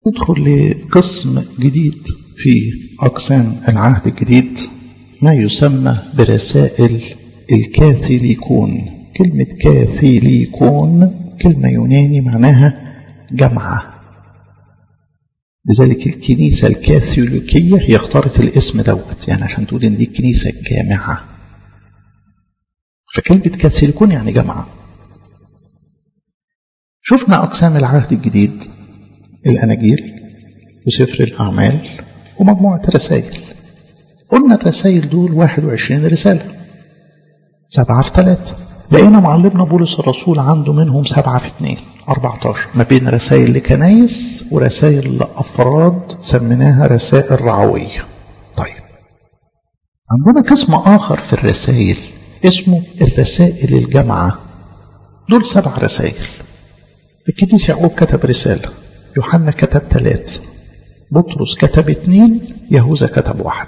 ندخل لقسم جديد في أقسام العهد الجديد ما يسمى برسائل الكاثوليكون كلمة كاثوليكون كلمة يوناني معناها جمعة لذلك الكنيسة الكاثوليكية هي اختارت الاسم دوت يعني عشان تقول ان دي كنيسة جامعة فكلمة كاثوليكون يعني جمعة شفنا أقسام العهد الجديد الأناجيل وسفر الأعمال ومجموعة رسائل قلنا الرسائل دول 21 رسالة سبعة في ثلاثة لقينا معلمنا بولس الرسول عنده منهم سبعة في اثنين 14 ما بين رسائل لكنايس ورسائل لأفراد سميناها رسائل رعوية طيب عندنا قسم آخر في الرسائل اسمه الرسائل الجامعة دول سبع رسائل القديس يعقوب كتب رسالة يوحنا كتب ثلاثة بطرس كتب اثنين يهوذا كتب واحد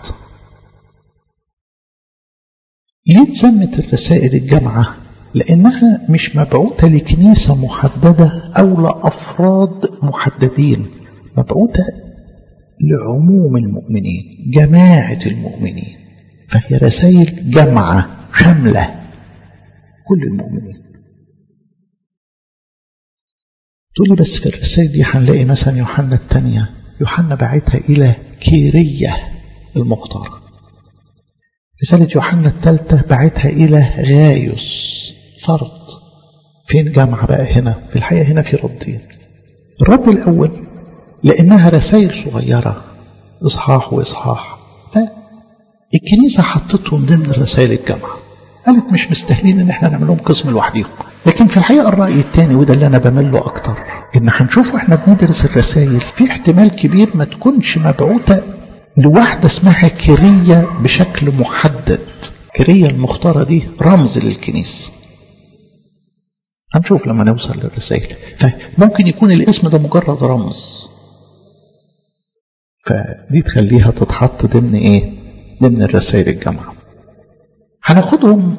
ليه اتسمت الرسائل الجامعة لأنها مش مبعوثة لكنيسة محددة أو لأفراد محددين مبعوثة لعموم المؤمنين جماعة المؤمنين فهي رسائل جامعة شاملة كل المؤمنين تقول لي بس في الرسائل دي هنلاقي مثلا يوحنا الثانية يوحنا بعتها إلى كيرية المختارة رسالة يوحنا الثالثة بعتها إلى غايوس فرد فين جامعة بقى هنا في الحقيقة هنا في ردين الرد الأول لأنها رسائل صغيرة إصحاح وإصحاح فالكنيسة حطتهم ضمن الرسائل الجامعة قالت مش مستاهلين ان احنا نعمل لهم قسم لوحديهم لكن في الحقيقه الراي الثاني وده اللي انا بميل له اكتر ان هنشوف واحنا بندرس الرسائل في احتمال كبير ما تكونش مبعوثه لواحده اسمها كريه بشكل محدد كريه المختاره دي رمز للكنيسه هنشوف لما نوصل للرسائل فممكن يكون الاسم ده مجرد رمز فدي تخليها تتحط ضمن ايه ضمن الرسائل الجامعه هناخدهم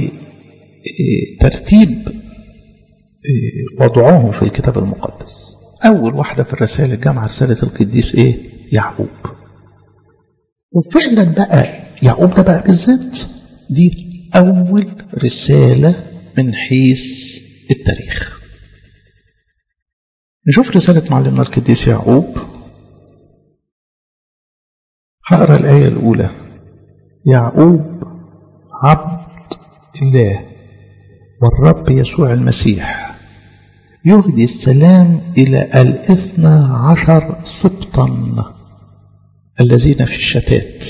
بترتيب وضعهم في الكتاب المقدس أول واحدة في الرسائل الجامعة رسالة القديس إيه؟ يعقوب وفعلا بقى يعقوب ده بقى بالذات دي أول رسالة من حيث التاريخ نشوف رسالة معلمنا القديس يعقوب هقرا الآية الأولى يعقوب عبد الله والرب يسوع المسيح يهدي السلام إلى الاثنى عشر سبطا الذين في الشتات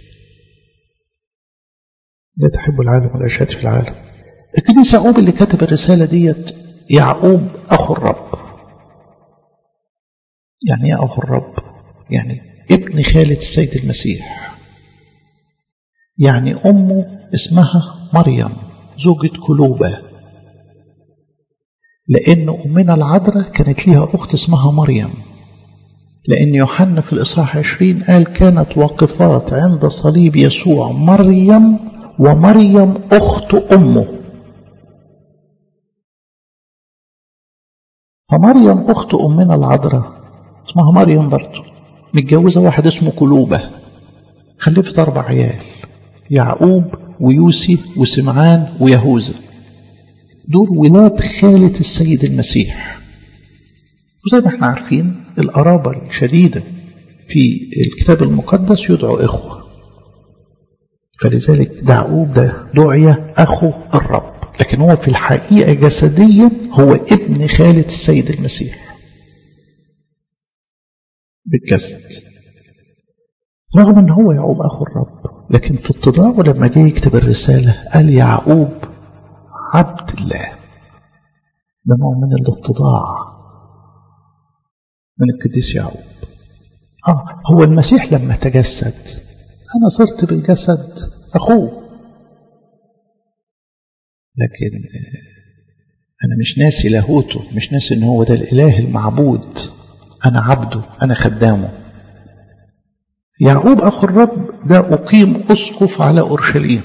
لا تحب العالم والأشهاد في العالم القديس يعقوب اللي كتب الرسالة ديت يعقوب أخو الرب يعني ايه أخو الرب يعني ابن خالة السيد المسيح يعني أمه اسمها مريم زوجة كلوبة لأن أمنا العذراء كانت ليها أخت اسمها مريم لأن يوحنا في الإصحاح 20 قال كانت واقفات عند صليب يسوع مريم ومريم أخت أمه فمريم أخت أمنا العذراء اسمها مريم برضه متجوزة واحد اسمه كلوبة خلفت أربع عيال يعقوب ويوسي وسمعان ويهوذا دول ولاد خالة السيد المسيح وزي ما احنا عارفين القرابة الشديدة في الكتاب المقدس يدعو إخوة فلذلك يعقوب ده دعي أخو الرب لكن هو في الحقيقة جسديا هو ابن خالة السيد المسيح بالجسد رغم ان هو يعقوب اخو الرب لكن في اتضاعه لما جه يكتب الرسالة قال يعقوب عبد الله ده نوع من الاتضاع من القديس يعقوب اه هو المسيح لما تجسد انا صرت بالجسد اخوه لكن انا مش ناسي لاهوته مش ناسي ان هو ده الاله المعبود انا عبده انا خدامه يعقوب أخو الرب ده أقيم أسقف على أورشليم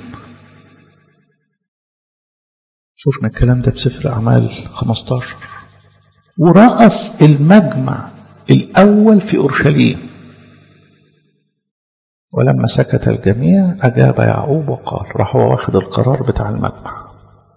شوفنا الكلام ده بسفر أعمال 15 ورأس المجمع الأول في أورشليم ولما سكت الجميع أجاب يعقوب وقال راح هو واخد القرار بتاع المذبح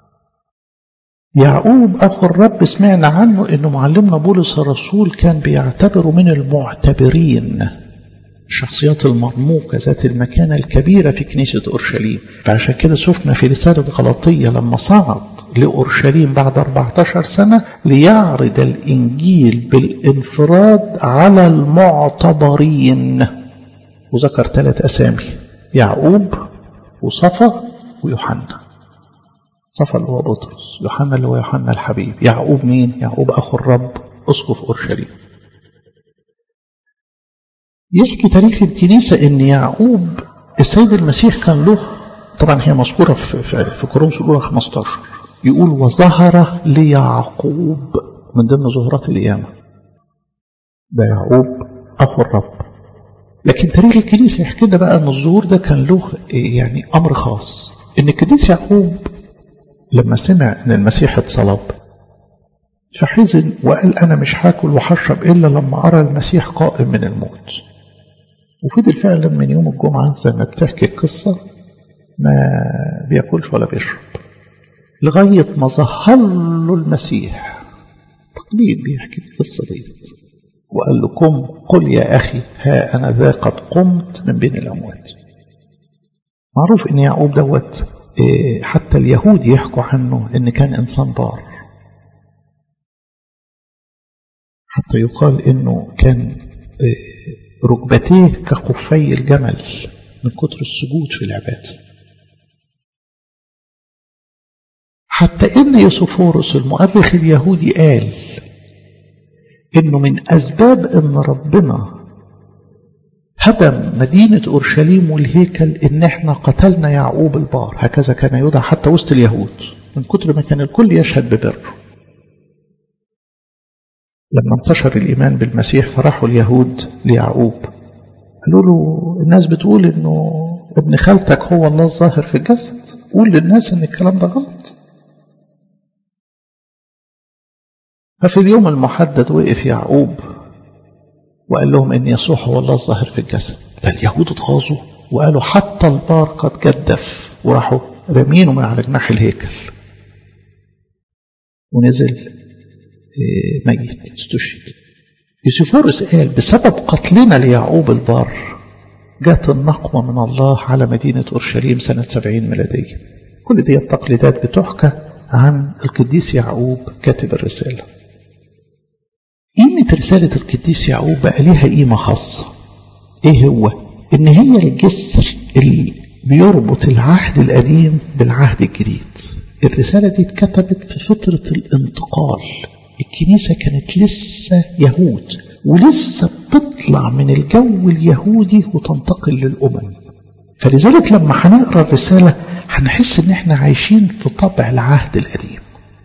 يعقوب أخو الرب سمعنا عنه أنه معلمنا بولس الرسول كان بيعتبره من المعتبرين الشخصيات المرموقة ذات المكانة الكبيرة في كنيسة أورشليم فعشان كده شفنا في رسالة غلطية لما صعد لأورشليم بعد 14 سنة ليعرض الإنجيل بالانفراد على المعتبرين وذكر ثلاث أسامي يعقوب وصفا ويوحنا صفا اللي هو بطرس يوحنا اللي هو يوحنا الحبيب يعقوب مين يعقوب أخو الرب أسقف أورشليم يحكي تاريخ الكنيسة ان يعقوب السيد المسيح كان له طبعا هي مذكورة في, في, في كورنثوس الأولى 15 يقول وظهر ليعقوب من ضمن ظهورات القيامة ده يعقوب أخو الرب لكن تاريخ الكنيسة يحكي لنا بقى أن الظهور ده كان له يعني أمر خاص إن القديس يعقوب لما سمع أن المسيح اتصلب فحزن وقال أنا مش هاكل وهشرب إلا لما أرى المسيح قائم من الموت وفضل فعلا من يوم الجمعة زي ما بتحكي القصة ما بياكلش ولا بيشرب لغاية ما ظهر له المسيح تقليد بيحكي القصة ديت وقال له قم قل يا أخي ها أنا ذا قد قمت من بين الأموات معروف إن يعقوب دوت حتى اليهود يحكوا عنه إن كان إنسان بار حتى يقال إنه كان ركبتيه كخفي الجمل من كتر السجود في العبادة حتى إن يوسفورس المؤرخ اليهودي قال إنه من أسباب إن ربنا هدم مدينة أورشليم والهيكل إن إحنا قتلنا يعقوب البار هكذا كان يدعى حتى وسط اليهود من كتر ما كان الكل يشهد ببره لما انتشر الإيمان بالمسيح فرحوا اليهود ليعقوب قالوا له الناس بتقول إنه ابن خالتك هو الله الظاهر في الجسد قول للناس إن الكلام ده غلط ففي اليوم المحدد وقف يعقوب وقال لهم إن يسوع هو الله الظاهر في الجسد فاليهود اتغاظوا وقالوا حتى البار قد جدف وراحوا رامينه من على جناح الهيكل ونزل ميت استشهد يوسفورس قال بسبب قتلنا ليعقوب البار جاءت النقمة من الله على مدينة أورشليم سنة سبعين ميلادية كل دي التقليدات بتحكى عن القديس يعقوب كاتب الرسالة قيمة رسالة القديس يعقوب بقى ليها قيمة خاصة ايه هو ان هي الجسر اللي بيربط العهد القديم بالعهد الجديد الرسالة دي اتكتبت في فترة الانتقال الكنيسة كانت لسه يهود ولسه بتطلع من الجو اليهودي وتنتقل للأمم فلذلك لما هنقرا الرسالة هنحس ان احنا عايشين في طبع العهد القديم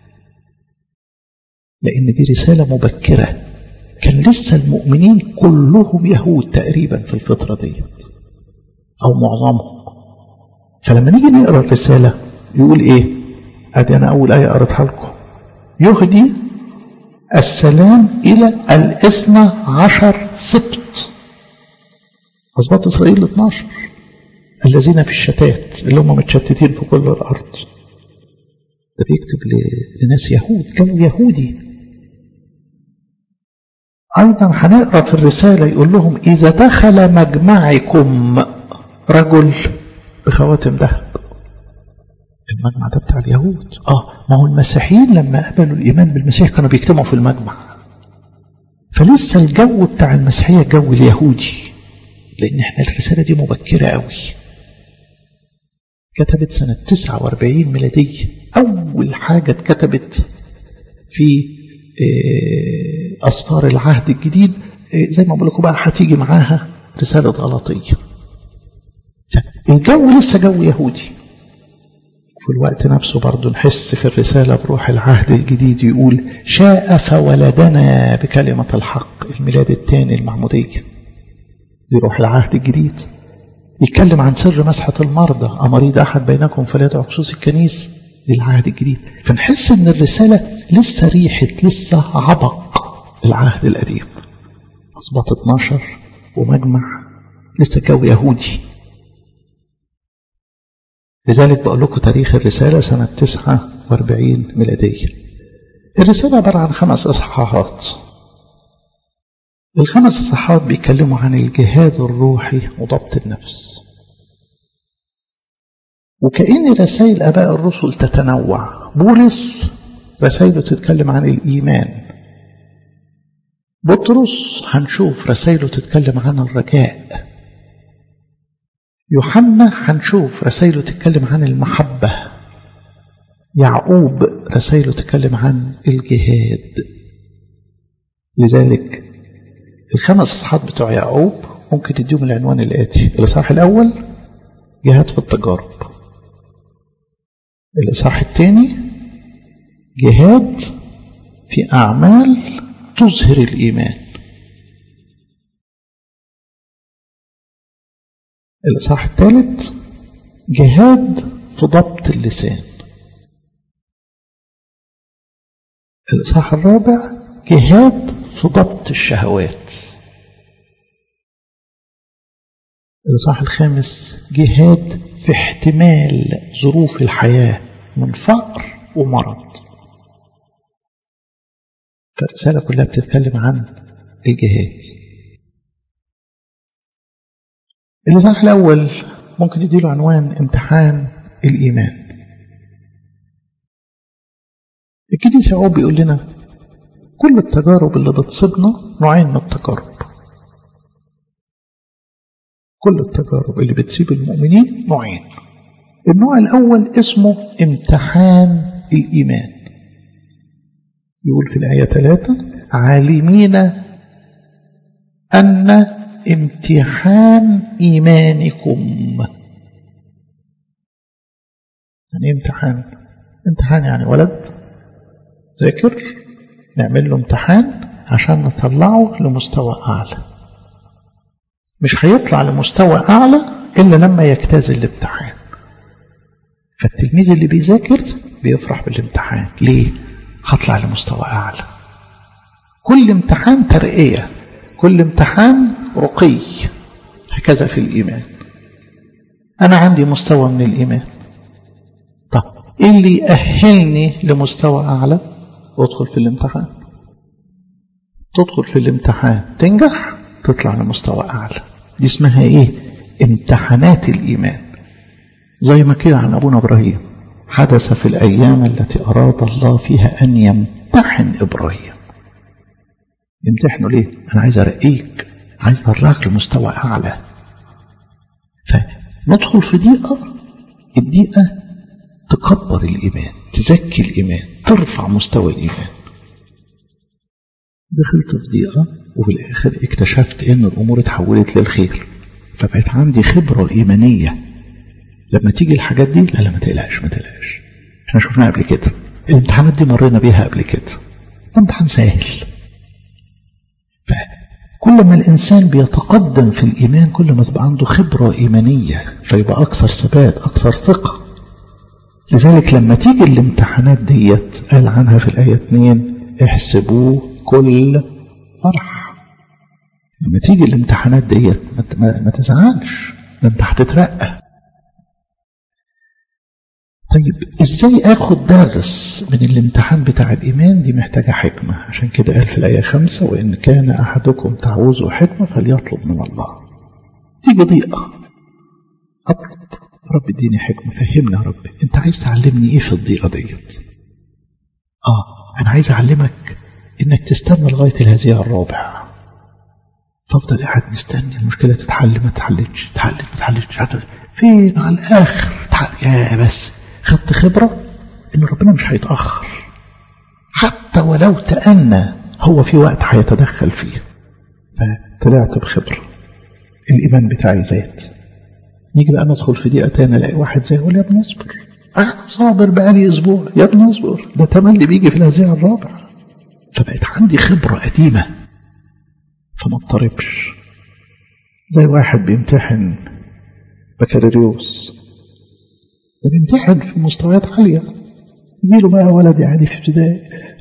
لأن دي رسالة مبكرة كان لسه المؤمنين كلهم يهود تقريبا في الفترة ديت أو معظمهم فلما نيجي نقرا الرسالة يقول إيه؟ أدي أنا أول آية قريتها لكم يهدي السلام إلى الاثنى عشر سبط أسباط إسرائيل 12 الذين في الشتات اللي هم متشتتين في كل الأرض ده بيكتب لناس يهود جو يهودي أيضا هنقرأ في الرسالة يقول لهم إذا دخل مجمعكم رجل بخواتم ذهب المجمع ده بتاع اليهود اه ما هو المسيحيين لما قبلوا الإيمان بالمسيح كانوا بيجتمعوا في المجمع فلسه الجو بتاع المسيحية جو اليهودي لأن احنا الرسالة دي مبكرة قوي كتبت سنة 49 ميلادية أول حاجة اتكتبت في أسفار العهد الجديد زي ما بقول لكم بقى هتيجي معاها رسالة غلطية الجو لسه جو يهودي في الوقت نفسه برضه نحس في الرسالة بروح العهد الجديد يقول شاء فولدنا بكلمة الحق الميلاد الثاني المعمودية دي روح العهد الجديد يتكلم عن سر مسحة المرضى أمريض أحد بينكم فليدعو خصوص الكنيس دي العهد الجديد فنحس ان الرسالة لسه ريحة لسه عبق العهد القديم أصبحت 12 ومجمع لسه جو يهودي لذلك بقول لكم تاريخ الرسالة سنة 49 ميلادية الرسالة عبارة عن خمس إصحاحات الخمس إصحاحات بيتكلموا عن الجهاد الروحي وضبط النفس وكأن رسائل آباء الرسل تتنوع بولس رسائله تتكلم عن الإيمان بطرس هنشوف رسائله تتكلم عن الرجاء يوحنا هنشوف رسائله تتكلم عن المحبة يعقوب رسائله تتكلم عن الجهاد لذلك الخمس اصحاب بتوع يعقوب ممكن تديهم العنوان الآتي الإصحاح الأول جهاد في التجارب الإصحاح الثاني جهاد في أعمال تظهر الإيمان الإصحاح الثالث جهاد في ضبط اللسان الإصحاح الرابع جهاد في ضبط الشهوات الإصحاح الخامس جهاد في احتمال ظروف الحياة من فقر ومرض فالرسالة كلها بتتكلم عن الجهاد الإصحاح الأول ممكن يديله عنوان امتحان الإيمان الكنيسة يعقوب بيقول لنا كل التجارب اللي بتصيبنا نوعين من التجارب كل التجارب اللي بتصيب المؤمنين نوعين النوع الأول اسمه امتحان الإيمان يقول في الآية ثلاثة عالمين أن امتحان إيمانكم يعني امتحان امتحان يعني ولد ذاكر نعمل له امتحان عشان نطلعه لمستوى أعلى مش هيطلع لمستوى أعلى إلا لما يجتاز الامتحان فالتلميذ اللي بيذاكر بيفرح بالامتحان ليه؟ هطلع لمستوى أعلى كل امتحان ترقية كل امتحان رقي هكذا في الإيمان أنا عندي مستوى من الإيمان طب إيه اللي يأهلني لمستوى أعلى أدخل في الامتحان تدخل في الامتحان تنجح تطلع لمستوى أعلى دي اسمها إيه امتحانات الإيمان زي ما كده عن أبونا إبراهيم حدث في الأيام التي أراد الله فيها أن يمتحن إبراهيم يمتحنه ليه أنا عايز أرقيك عايز أطلعك لمستوى أعلى فندخل في ضيقة الضيقة تكبر الإيمان تزكي الإيمان ترفع مستوى الإيمان دخلت في ضيقة وفي الآخر اكتشفت إن الأمور اتحولت للخير فبقت عندي خبرة إيمانية لما تيجي الحاجات دي لا لا ما تقلقش ما تقلقش احنا شفناها قبل كده الامتحانات دي مرينا بيها قبل كده امتحان سهل فكل ما الإنسان بيتقدم في الإيمان كل ما تبقى عنده خبرة إيمانية فيبقى أكثر ثبات أكثر ثقة لذلك لما تيجي الامتحانات ديت قال عنها في الآية 2 احسبوه كل فرح لما تيجي الامتحانات ديت ما, ما تزعلش ده انت هتترقى طيب ازاي اخد درس من الامتحان بتاع الايمان دي محتاجه حكمه عشان كده قال في الايه خمسة وان كان احدكم تعوزه حكمه فليطلب من الله تيجي ضيقه اطلب رب اديني حكمه فهمني يا رب انت عايز تعلمني ايه في الضيقه ديت اه انا عايز اعلمك انك تستنى لغايه الهزيع الرابع فافضل قاعد مستني المشكله تتحل ما تحلتش تحل ما تحلتش فين على الاخر تحل يا بس خدت خبرة إن ربنا مش هيتأخر حتى ولو تأنى هو في وقت هيتدخل فيه فطلعت بخبرة الإيمان بتاعي زاد نيجي بقى ندخل في دقيقة تانية الاقي واحد زي يقول يا ابني اصبر أنا صابر بقالي أسبوع يا ابني اصبر ده تملي بيجي في الهزيع الرابع فبقت عندي خبرة قديمة فما اضطربش زي واحد بيمتحن بكالوريوس بنمتحن في مستويات عالية يجي له بقى ولد عادي في ابتدائي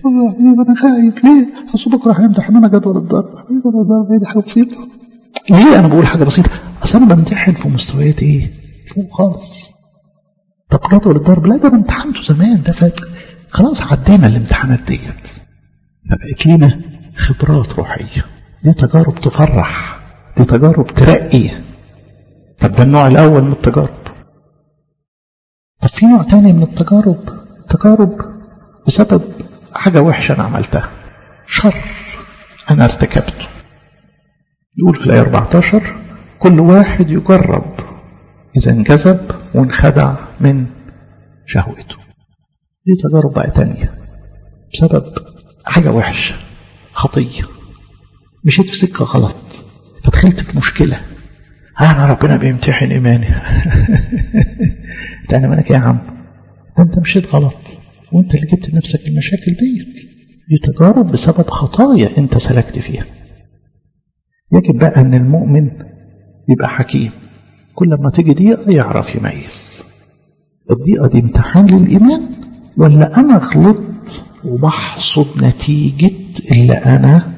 حبيبي انا خايف ليه؟ اصل بكره هنمتحن جدول الضرب حبيبي جدول الضرب دي حاجه بسيطه ليه انا بقول حاجه بسيطه؟ اصل انا بمتحن في مستويات ايه؟ فوق خالص طب جدول الضرب لا ده انا امتحنته زمان ده فات خلاص عدينا الامتحانات ديت فبقت لينا خبرات روحيه دي تجارب تفرح دي تجارب ترقي طب ده النوع الاول من التجارب طب في نوع تاني من التجارب تجارب بسبب حاجة وحشة أنا عملتها شر أنا ارتكبته يقول في الآية 14 كل واحد يجرب إذا انجذب وانخدع من شهوته دي تجارب بقى تانية بسبب حاجة وحشة خطية مشيت في سكة غلط فدخلت في مشكلة أنا ربنا بيمتحن إيماني ده أنا مالك يا عم ده أنت مشيت غلط وأنت اللي جبت لنفسك المشاكل ديت دي تجارب بسبب خطايا أنت سلكت فيها يجب بقى أن المؤمن يبقى حكيم كل ما تيجي ضيقة يعرف يميز الضيقة دي امتحان للإيمان ولا أنا غلطت وبحصد نتيجة اللي أنا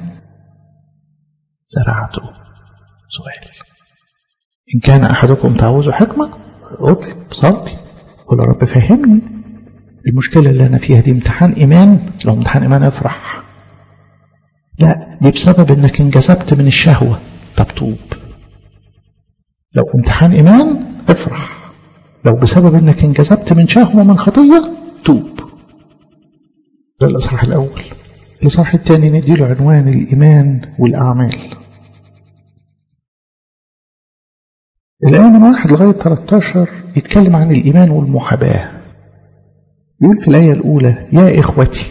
زرعته سؤال إن كان أحدكم تعوز حكمة اطلب صلي قول يا رب فهمني المشكلة اللي أنا فيها دي امتحان إيمان لو امتحان إيمان افرح لا دي بسبب إنك انجذبت من الشهوة طب توب لو امتحان إيمان افرح لو بسبب إنك انجذبت من شهوة من خطية توب ده الإصحاح الأول الإصحاح الثاني نديله عنوان الإيمان والأعمال الآية من واحد لغاية 13 يتكلم عن الإيمان والمحاباة يقول في الآية الأولى يا إخوتي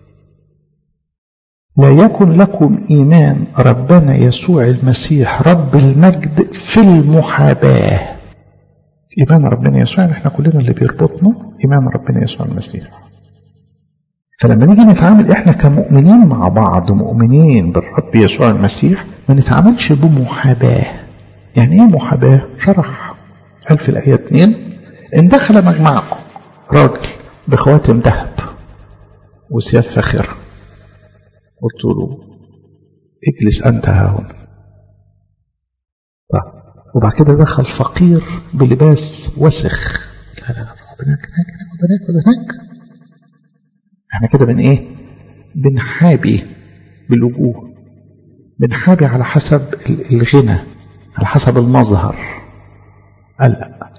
لا يكن لكم إيمان ربنا يسوع المسيح رب المجد في المحاباة إيمان ربنا يسوع احنا كلنا اللي بيربطنا إيمان ربنا يسوع المسيح فلما نيجي نتعامل احنا كمؤمنين مع بعض مؤمنين بالرب يسوع المسيح ما نتعاملش بمحاباه يعني ايه محاباة شرح قال في الآية 2 إن دخل مجمعكم راجل بخواتم ذهب وثياب فاخرة قلت له اجلس أنت ها هنا وبعد كده دخل فقير بلباس وسخ لا لا ناخد هناك هناك هناك هناك احنا كده بن ايه بنحابي بالوجوه بنحابي على حسب الغنى على حسب المظهر قال لا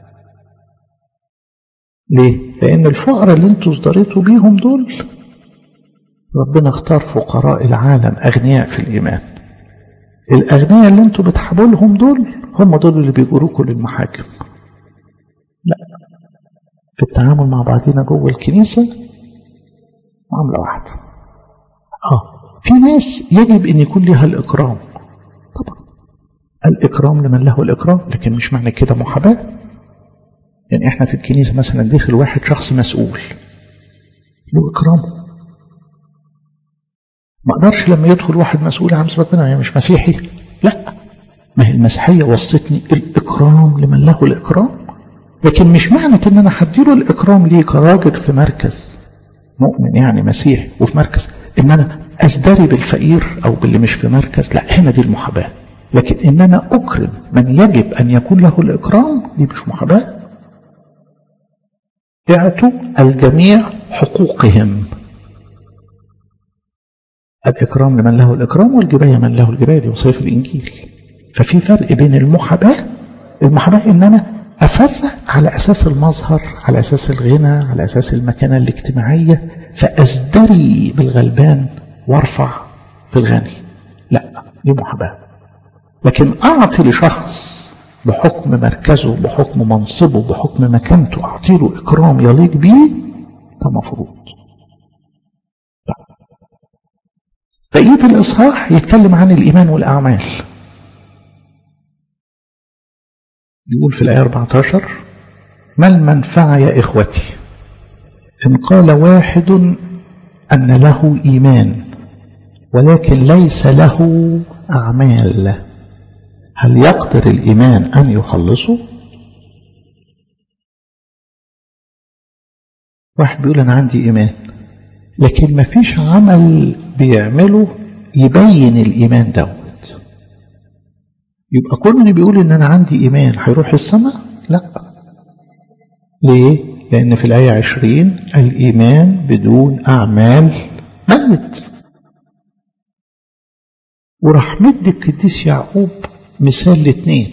ليه لان الفقراء اللي انتوا ازدريتوا بيهم دول ربنا اختار فقراء العالم اغنياء في الايمان الاغنياء اللي انتوا بتحابوا لهم دول هم دول اللي بيجروكوا للمحاكم لا في التعامل مع بعضنا جوه الكنيسه معامله واحده اه في ناس يجب ان يكون لها الاكرام طبعا الإكرام لمن له الإكرام لكن مش معنى كده محاباة يعني احنا في الكنيسة مثلا داخل واحد شخص مسؤول له إكرامه ما اقدرش لما يدخل واحد مسؤول عم ربنا يعني مش مسيحي لا ما هي المسيحية وصتني الإكرام لمن له الإكرام لكن مش معنى ان انا هديله الإكرام ليه كراجل في مركز مؤمن يعني مسيحي وفي مركز ان انا ازدري بالفقير او باللي مش في مركز لا هنا دي المحاباه لكن إن أنا أكرم من يجب أن يكون له الإكرام دي مش محاباة اعطوا الجميع حقوقهم الإكرام لمن له الإكرام والجباية من له الجباية دي وصية الإنجيل ففي فرق بين المحاباة المحاباة إن أنا أفرق على أساس المظهر على أساس الغنى على أساس المكانة الاجتماعية فأزدري بالغلبان وارفع في الغني لا دي محاباه لكن أعطي لشخص بحكم مركزه بحكم منصبه بحكم مكانته أعطي له إكرام يليق به ده مفروض بقية الإصحاح يتكلم عن الإيمان والأعمال يقول في الآية 14 ما المنفعة يا إخوتي إن قال واحد أن له إيمان ولكن ليس له أعمال هل يقدر الإيمان أن يخلصه واحد بيقول أنا عندي إيمان لكن ما فيش عمل بيعمله يبين الإيمان دوت يبقى كل اللي بيقول إن أنا عندي إيمان هيروح السماء لا ليه؟ لأن في الآية عشرين الإيمان بدون أعمال ميت وراح مد القديس يعقوب مثال لاثنين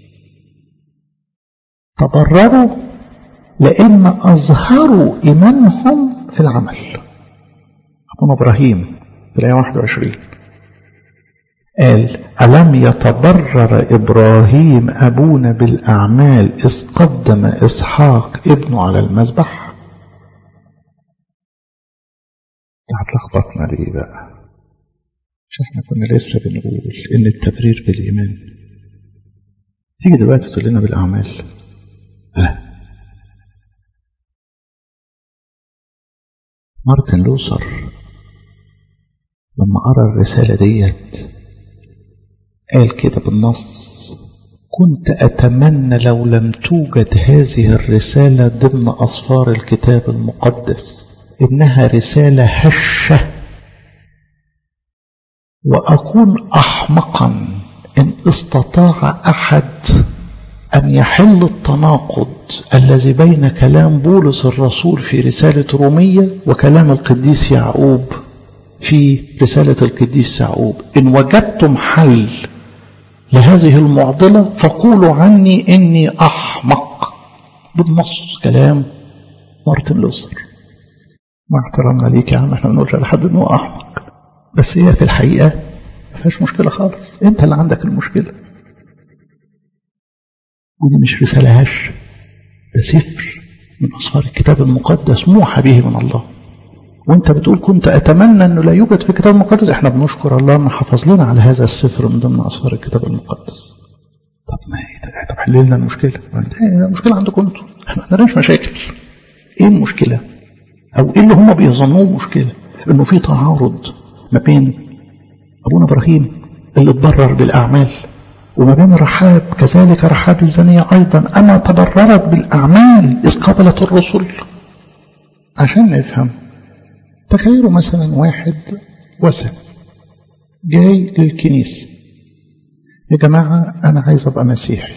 تبرروا لأن أظهروا إيمانهم في العمل أبونا إبراهيم في الآية 21 قال ألم يتبرر إبراهيم أبونا بالأعمال إذ قدم إسحاق ابنه على المذبح هتلخبطنا ليه بقى مش احنا كنا لسه بنقول ان التبرير بالايمان تيجي دلوقتي تقول لنا بالاعمال لا مارتن لوثر لما قرا الرساله ديت قال كده بالنص كنت اتمنى لو لم توجد هذه الرساله ضمن اسفار الكتاب المقدس انها رساله هشه وأكون أحمقا إن استطاع أحد أن يحل التناقض الذي بين كلام بولس الرسول في رسالة رومية وكلام القديس يعقوب في رسالة القديس يعقوب إن وجدتم حل لهذه المعضلة فقولوا عني إني أحمق بالنص كلام مارتن لوثر مع احترامنا ليك يا عم احنا بنقول لحد انه احمق بس هي في الحقيقة ما فيهاش مشكلة خالص انت اللي عندك المشكلة ودي مش رسالة هش ده سفر من أسفار الكتاب المقدس موحى به من الله وانت بتقول كنت أتمنى أنه لا يوجد في الكتاب المقدس احنا بنشكر الله أنه حفظ لنا على هذا السفر من ضمن أسفار الكتاب المقدس طب ما هي طب حل لنا المشكلة المشكلة عندكم انتوا احنا ما عندناش مشاكل ايه المشكلة او ايه اللي هم بيظنوه مشكلة انه في تعارض ما بين أبونا إبراهيم اللي اتبرر بالأعمال وما بين رحاب كذلك رحاب الزانية أيضا أما تبررت بالأعمال إذ قبلت الرسل عشان نفهم تخيلوا مثلا واحد وثن جاي للكنيسة يا جماعة أنا عايز أبقى مسيحي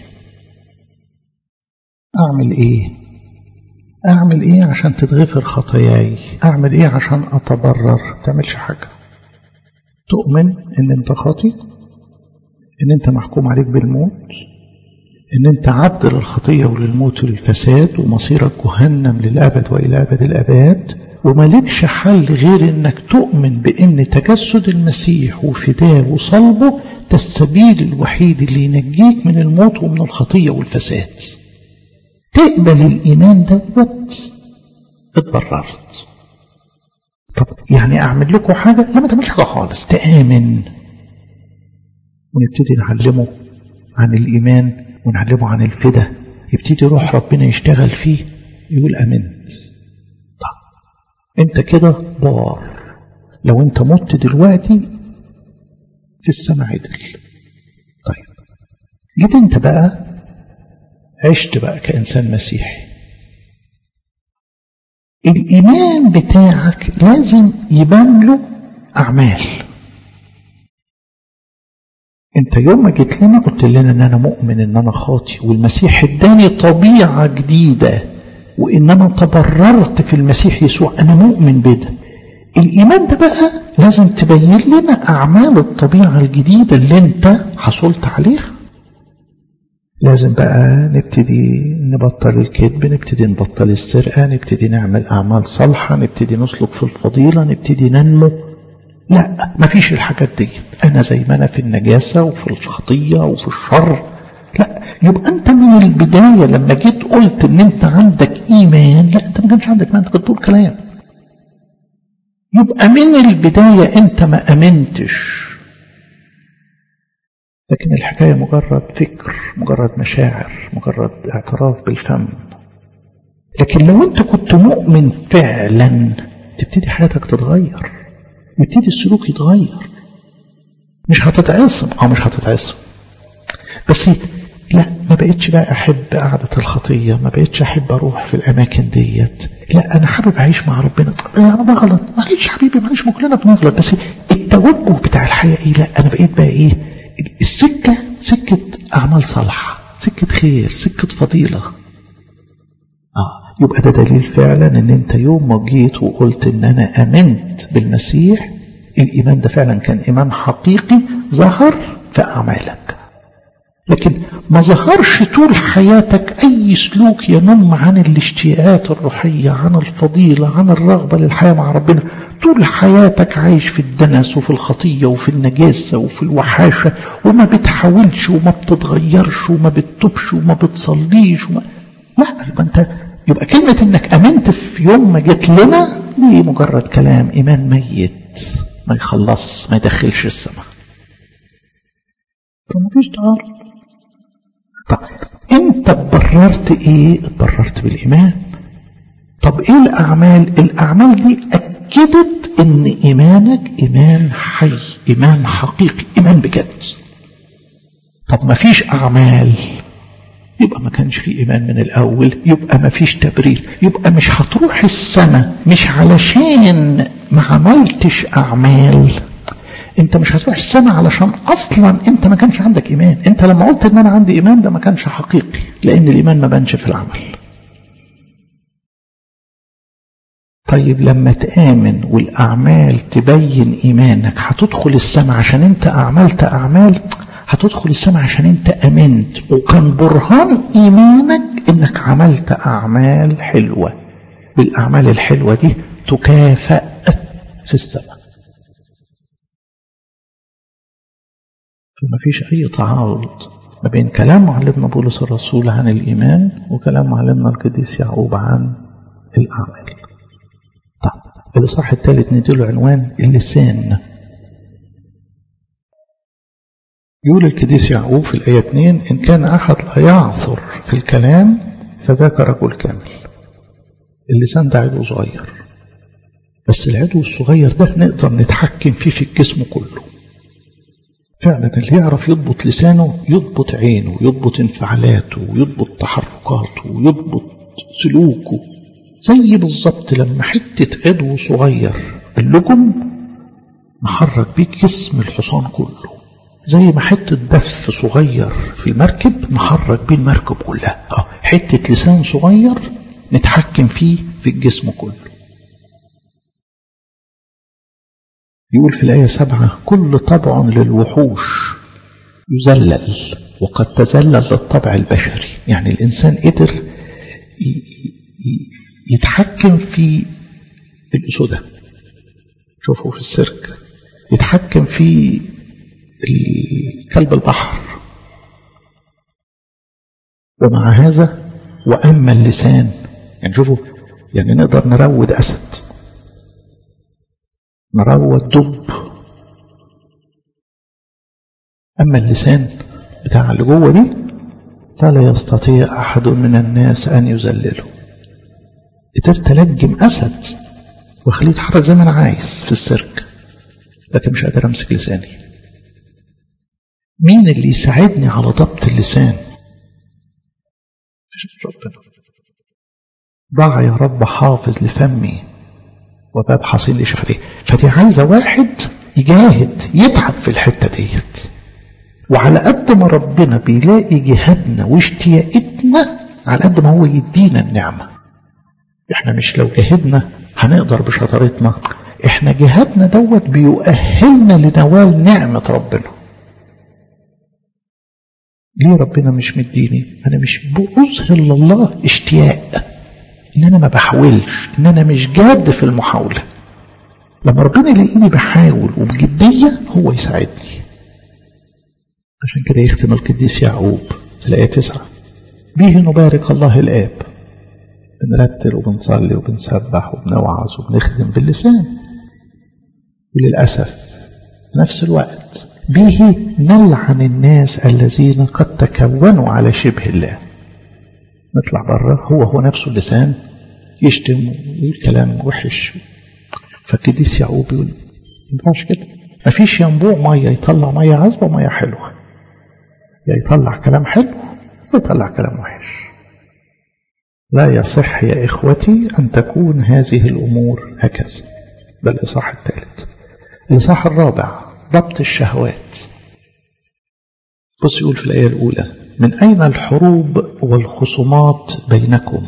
أعمل إيه أعمل إيه عشان تتغفر خطاياي أعمل إيه عشان أتبرر تعملش حاجة تؤمن ان انت خاطي ان انت محكوم عليك بالموت ان انت عبد للخطية وللموت وللفساد ومصيرك جهنم للأبد وإلى أبد الأباد وملكش حل غير انك تؤمن بان تجسد المسيح وفداه وصلبه ده السبيل الوحيد اللي ينجيك من الموت ومن الخطية والفساد تقبل الإيمان دوت اتبررت طب يعني أعمل لكم حاجة لا ما تعملش حاجة خالص تآمن ونبتدي نعلمه عن الإيمان ونعلمه عن الفدا يبتدي روح ربنا يشتغل فيه يقول أمنت طب أنت كده ضار لو أنت مت دلوقتي في السماء عدل طيب جيت أنت بقى عشت بقى كإنسان مسيحي الإيمان بتاعك لازم يبان له أعمال انت يوم ما جيت لنا قلت لنا ان انا مؤمن ان انا خاطي والمسيح اداني طبيعة جديدة وان انا تبررت في المسيح يسوع انا مؤمن بده الايمان ده بقى لازم تبين لنا اعمال الطبيعة الجديدة اللي انت حصلت عليها لازم بقى نبتدي نبطل الكذب نبتدي نبطل السرقة نبتدي نعمل أعمال صالحة نبتدي نسلك في الفضيلة نبتدي ننمو لا مفيش الحاجات دي أنا زي ما أنا في النجاسة وفي الخطية وفي الشر لا يبقى أنت من البداية لما جيت قلت إن أنت عندك إيمان لا أنت ما كانش عندك إيمان أنت كنت بتقول كلام يبقى من البداية أنت ما أمنتش لكن الحكاية مجرد فكر مجرد مشاعر مجرد اعتراف بالفم لكن لو انت كنت مؤمن فعلا تبتدي حياتك تتغير يبتدي السلوك يتغير مش هتتعصم اه مش هتتعصم بس لا ما بقتش بقى أحب قعدة الخطية ما بقتش أحب أروح في الأماكن ديت لا أنا حابب أعيش مع ربنا أنا بغلط معلش حبيبي معلش ما كلنا بنغلط بس التوجه بتاع الحياة إيه لا أنا بقيت بقى إيه السكة سكة أعمال صالحة سكة خير سكة فضيلة آه يبقى ده دليل فعلا ان انت يوم ما جيت وقلت ان انا امنت بالمسيح الايمان ده فعلا كان ايمان حقيقي ظهر في اعمالك لكن ما ظهرش طول حياتك اي سلوك ينم عن الاشتياقات الروحية عن الفضيلة عن الرغبة للحياة مع ربنا طول حياتك عايش في الدنس وفي الخطية وفي النجاسة وفي الوحاشة وما بتحاولش وما بتتغيرش وما بتتوبش وما بتصليش وما لا يبقى انت يبقى كلمة انك امنت في يوم ما جيت لنا دي مجرد كلام ايمان ميت ما يخلص ما يدخلش السماء طب ما فيش تعارض طب انت اتبررت ايه اتبررت بالايمان طب ايه الاعمال الاعمال دي اكدت ان ايمانك ايمان حي ايمان حقيقي ايمان بجد طب ما فيش اعمال يبقى ما كانش في إيمان من الأول يبقى ما فيش تبرير يبقى مش هتروح السماء مش علشان ما عملتش أعمال انت مش هتروح السماء علشان اصلا انت ما كانش عندك ايمان انت لما قلت ان انا عندي ايمان ده ما كانش حقيقي لان الايمان ما بانش في العمل طيب لما تآمن والأعمال تبين إيمانك هتدخل السماء عشان أنت أعملت أعمال هتدخل السماء عشان أنت أمنت وكان برهان إيمانك إنك عملت أعمال حلوة بالأعمال الحلوة دي تكافأ في السماء فما فيش أي تعارض ما بين كلام معلمنا بولس الرسول عن الإيمان وكلام معلمنا القديس يعقوب عن الأعمال طيب الإصحاح الثالث نديله عنوان اللسان يقول القديس يعقوب في الآية 2 إن كان أحد لا يعثر في الكلام فذاك رجل كامل اللسان ده عدو صغير بس العدو الصغير ده نقدر نتحكم فيه في الجسم كله فعلا اللي يعرف يضبط لسانه يضبط عينه يضبط انفعالاته ويضبط تحركاته ويضبط سلوكه زي بالظبط لما حتة عدو صغير اللجم نحرك بيه جسم الحصان كله زي ما حتة دف صغير في المركب نحرك بيه المركب كلها اه حتة لسان صغير نتحكم فيه في الجسم كله يقول في الآية سبعة كل طبع للوحوش يذلل وقد تذلل للطبع البشري يعني الإنسان قدر يتحكم في الأسودة شوفوا في السيرك يتحكم في كلب البحر ومع هذا وأما اللسان يعني شوفوا يعني نقدر نروض أسد نروض دب أما اللسان بتاع اللي جوه دي فلا يستطيع أحد من الناس أن يذلله قدرت ألجم أسد وأخليه يتحرك زي ما أنا عايز في السيرك لكن مش قادر أمسك لساني مين اللي يساعدني على ضبط اللسان ربنا ضع يا رب حافظ لفمي وباب حصين لشفتيه فدي عايزة واحد يجاهد يتعب في الحتة ديت وعلى قد ما ربنا بيلاقي جهادنا واشتياقتنا على قد ما هو يدينا النعمة احنا مش لو جهدنا هنقدر بشطارتنا احنا جهادنا دوت بيؤهلنا لنوال نعمة ربنا ليه ربنا مش مديني انا مش بأظهر لله اشتياق ان انا ما بحاولش ان انا مش جاد في المحاولة لما ربنا يلاقيني بحاول وبجدية هو يساعدني عشان كده يختم القديس يعقوب في الآية تسعة به نبارك الله الآب بنرتل وبنصلي وبنسبح وبنوعظ وبنخدم باللسان وللأسف في نفس الوقت به نلعن الناس الذين قد تكونوا على شبه الله نطلع بره هو هو نفسه اللسان يشتم ويقول كلام وحش فالقديس يعقوب يقول ما ينفعش كده مفيش ينبوع ميه يطلع ميه عذبه وميه حلوه يا يطلع كلام حلو يطلع كلام وحش لا يصح يا إخوتي أن تكون هذه الأمور هكذا ده الإصحاح الثالث الإصحاح الرابع ضبط الشهوات بص يقول في الآية الأولى من أين الحروب والخصومات بينكم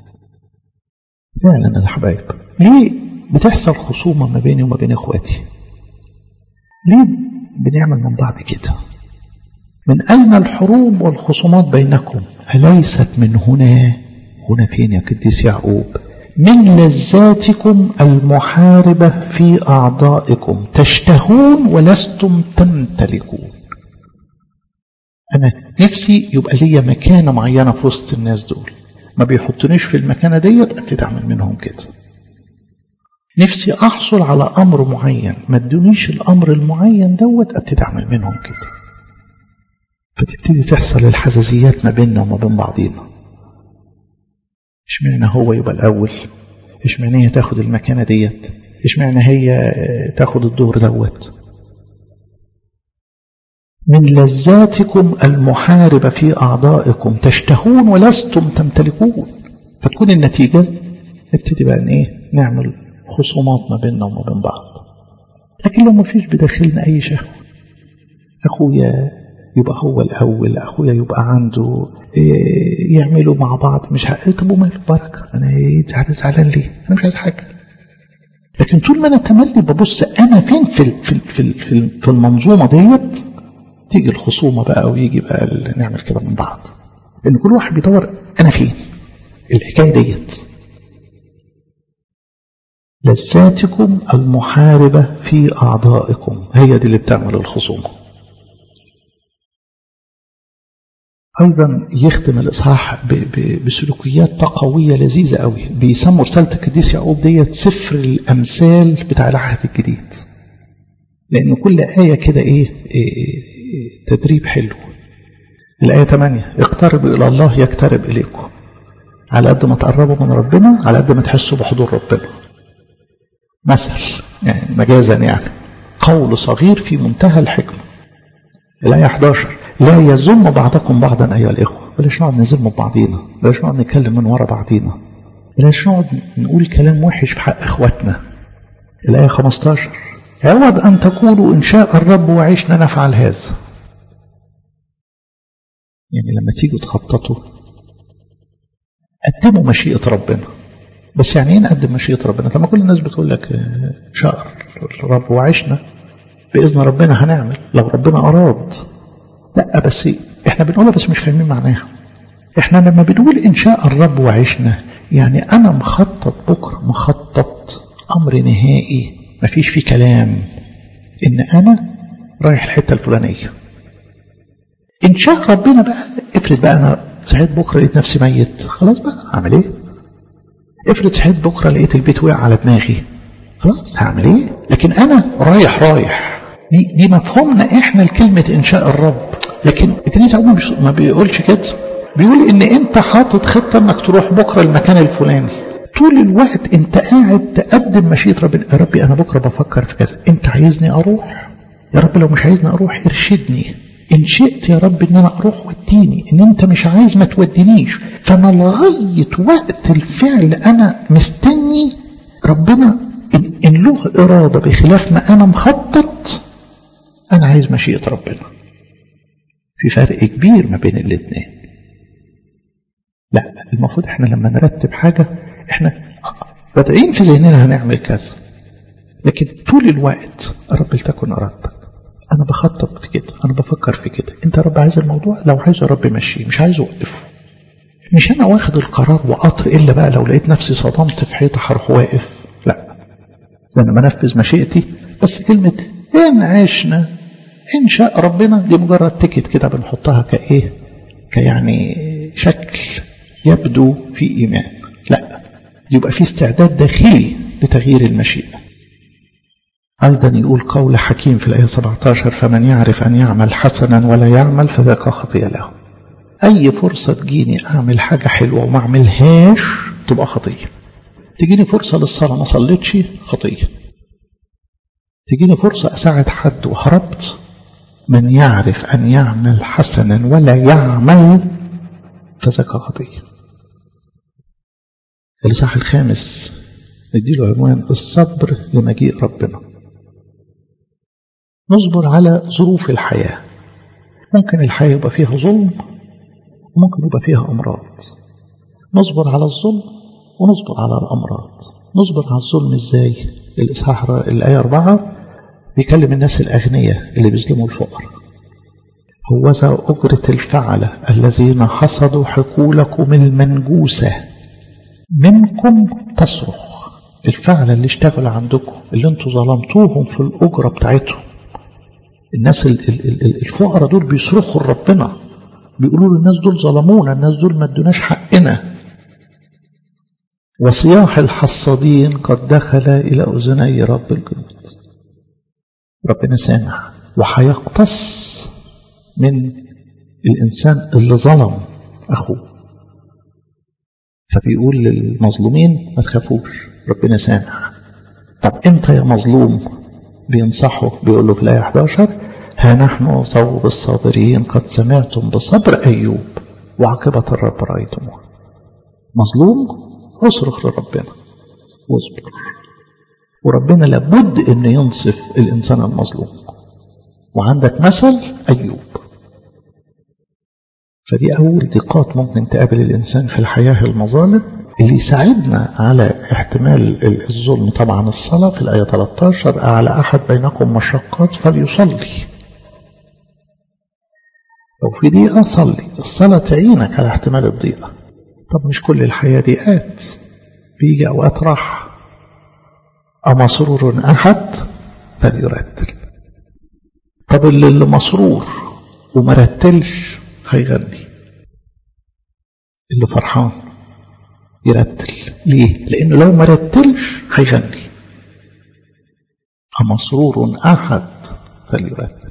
فعلا يا حبايب ليه بتحصل خصومة ما بيني وما بين إخواتي ليه بنعمل من بعض كده من أين الحروب والخصومات بينكم أليست من هنا هنا فين يا قديس يعقوب من لذاتكم المحاربة في أعضائكم تشتهون ولستم تمتلكون أنا نفسي يبقى ليا مكانة معينة في وسط الناس دول ما بيحطنيش في المكانة ديت أبتدي أعمل منهم كده نفسي أحصل على أمر معين ما ادونيش الأمر المعين دوت أبتدي أعمل منهم كده فتبتدي تحصل الحزازيات ما بيننا وما بين بعضينا اشمعنى هو يبقى الأول اشمعنى هي تاخد المكانة ديت اشمعنى هي تاخد الدور دوت من لذاتكم المحاربة في أعضائكم تشتهون ولستم تمتلكون فتكون النتيجة نبتدي بقى ايه نعمل خصومات ما بيننا وما بين بعض لكن لو ما فيش بداخلنا أي شهوة أخويا يبقى هو الأول أخويا يبقى عنده إيه يعملوا مع بعض مش ه... طب وماله بركة أنا إيه زعلان ليه أنا مش عايز حاجة لكن طول ما أنا تملي ببص أنا فين في في في في, في المنظومة ديت تيجي الخصومة بقى ويجي بقى نعمل كده من بعض لأن كل واحد بيدور أنا فين الحكاية ديت لذاتكم المحاربة في أعضائكم هي دي اللي بتعمل الخصومة أيضا يختم الإصحاح بسلوكيات تقوية لذيذة قوي بيسموا رسالة القديس يعقوب ديت سفر الأمثال بتاع العهد الجديد لأن كل آية كده إيه, إيه تدريب حلو الآية 8 اقتربوا إلى الله يقترب إليكم على قد ما تقربوا من ربنا على قد ما تحسوا بحضور ربنا مثل يعني مجازا يعني قول صغير في منتهى الحكمة الآية 11 لا يذم بعضكم بعضا أيها الإخوة بلاش نقعد نذم بعضينا بلاش نقعد نتكلم من ورا بعضينا بلاش نقعد نقول كلام وحش في حق إخواتنا الآية 15 عوض أن تقولوا إن شاء الرب وعشنا نفعل هذا يعني لما تيجوا تخططوا قدموا مشيئة ربنا بس يعني ايه نقدم مشيئة ربنا لما كل الناس بتقول لك شاء الرب وعشنا بإذن ربنا هنعمل لو ربنا أراد لا بس احنا بنقولها بس مش فاهمين معناها احنا لما بنقول إن شاء الرب وعشنا يعني أنا مخطط بكرة مخطط أمر نهائي مفيش فيه كلام إن أنا رايح الحتة الفلانية إن شاء ربنا بقى افرض بقى أنا صحيت بكرة لقيت نفسي ميت خلاص بقى هعمل إيه افرض صحيت بكرة لقيت البيت وقع على دماغي خلاص هعمل إيه لكن أنا رايح رايح دي, دي مفهومنا إحنا لكلمة إن شاء الرب لكن الكنيسة عموما ما بيقولش كده بيقول إن أنت حاطط خطة إنك تروح بكرة المكان الفلاني طول الوقت انت قاعد تقدم مشيئة ربنا يا ربي انا بكرة بفكر في كذا انت عايزني اروح يا رب لو مش عايزني اروح ارشدني ان شئت يا رب ان انا اروح وديني ان انت مش عايز ما تودينيش فانا لغاية وقت الفعل انا مستني ربنا إن, إن له إرادة بخلاف ما أنا مخطط أنا عايز مشيئة ربنا في فرق كبير ما بين الاثنين لا المفروض احنا لما نرتب حاجة احنا بادئين في ذهننا هنعمل كذا لكن طول الوقت رب لتكن ارادتك انا بخطط في كده انا بفكر في كده انت يا رب عايز الموضوع لو عايز يا رب مشيه مش عايز اوقفه مش انا واخد القرار وقطر الا بقى لو لقيت نفسي صدمت في حيطه هروح واقف لا ده انا بنفذ مشيئتي بس كلمه ان عشنا ان شاء ربنا دي مجرد تيكت كده بنحطها كايه كيعني شكل يبدو في ايمان لا يبقى في استعداد داخلي لتغيير المشيئة أيضا يقول قول حكيم في الآية 17 فمن يعرف أن يعمل حسنا ولا يعمل فذاك خطية له أي فرصة تجيني أعمل حاجة حلوة وما أعملهاش تبقى خطية تجيني فرصة للصلاة ما صليتش خطية تجيني فرصة أساعد حد وهربت من يعرف أن يعمل حسنا ولا يعمل فذاك خطية الإصحاح الخامس نديله عنوان الصبر لمجيء ربنا نصبر على ظروف الحياة ممكن الحياة يبقى فيها ظلم وممكن يبقى فيها أمراض نصبر على الظلم ونصبر على الأمراض نصبر على الظلم إزاي الإصحاح الآية أربعة بيكلم الناس الأغنياء اللي بيظلموا الفقراء هوذا أجرة الفعلة الذين حصدوا حقولكم المنجوسة منكم تصرخ الفعلة اللي اشتغلوا عندكم اللي انتوا ظلمتوهم في الأجرة بتاعتهم الناس الفقراء دول بيصرخوا لربنا بيقولوا له الناس دول ظلمونا الناس دول ما ادوناش حقنا وصياح الحصادين قد دخل إلى أذني رب الجنود ربنا سامع وهيقتص من الإنسان اللي ظلم أخوه فبيقول للمظلومين ما تخافوش ربنا سامع طب انت يا مظلوم بينصحه بيقول له في الآية 11 ها نحن صوب الصابرين قد سمعتم بصبر أيوب وعاقبة الرب رأيتموه مظلوم اصرخ لربنا واصبر وربنا لابد ان ينصف الانسان المظلوم وعندك مثل ايوب فدي اول ضيقات ممكن تقابل الانسان في الحياه المظالم اللي يساعدنا على احتمال الظلم طبعا الصلاه في الايه 13 على احد بينكم مشقات فليصلي لو في ضيقه صلي الصلاه تعينك على احتمال الضيقه طب مش كل الحياه ضيقات بيجي اوقات راحه أما سرور أحد فليرتل طب اللي, اللي مسرور وما رتلش هيغني اللي فرحان يرتل ليه لأنه لو ما رتلش هيغني أما سرور أحد فليرتل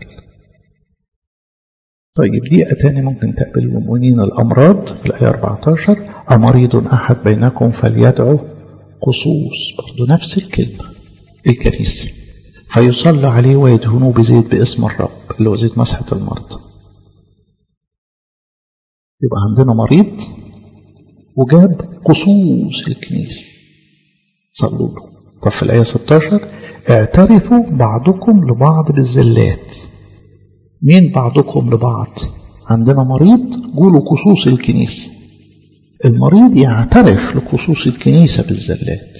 طيب دقيقة تاني ممكن تقبل المؤمنين الأمراض في الآية 14 أمريض أحد بينكم فليدعو قصوص برضه نفس الكلمة الكنيسة فيصلى عليه ويدهنوه بزيت باسم الرب اللي هو زيت مسحة المرضى يبقى عندنا مريض وجاب قصوص الكنيسة صلوا له طب في الآية 16 اعترفوا بعضكم لبعض بالزلات مين بعضكم لبعض عندنا مريض قولوا قصوص الكنيسة المريض يعترف لقصوص الكنيسة بالزلات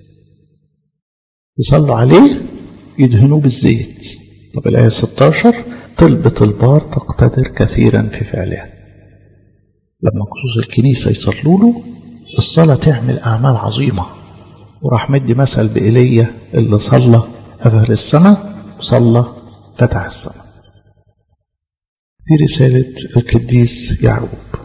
يصلوا عليه يدهنوه بالزيت طب الآية 16 طلبة البار تقتدر كثيرا في فعلها لما قصوص الكنيسة يصلوا له الصلاة تعمل أعمال عظيمة وراح مدي مثل بإيليا اللي صلى قفل السماء وصلى فتح السماء دي رسالة القديس يعقوب